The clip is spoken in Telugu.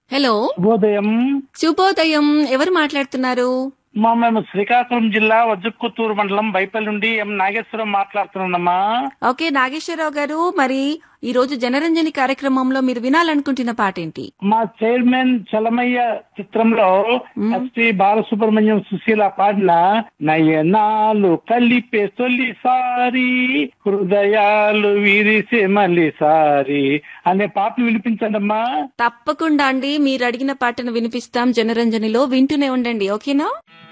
హలో శుభోదయం శుభోదయం ఎవరు మాట్లాడుతున్నారు మా మేము శ్రీకాకుళం జిల్లా వజ్రకుత్తూరు మండలం బైపల్లి నుండి ఎం నాగేశ్వరం మాట్లాడుతున్నానమ్మా ఓకే నాగేశ్వరరావు గారు మరి ఈ రోజు జనరంజని కార్యక్రమంలో మీరు వినాలనుకుంటున్న పాట ఏంటి మా చైర్మన్ చలమయ్య చిత్రంలో ఎస్పి బాలసుబ్రహ్మణ్యం సుశీల పాడిన నయనాలు కలిపే తొలిసారి హృదయాలు విరిసే మళ్ళీసారి అనే పాటను వినిపించండమ్మా తప్పకుండా అండి మీరు అడిగిన పాటను వినిపిస్తాం జనరంజనిలో వింటూనే ఉండండి ఓకేనా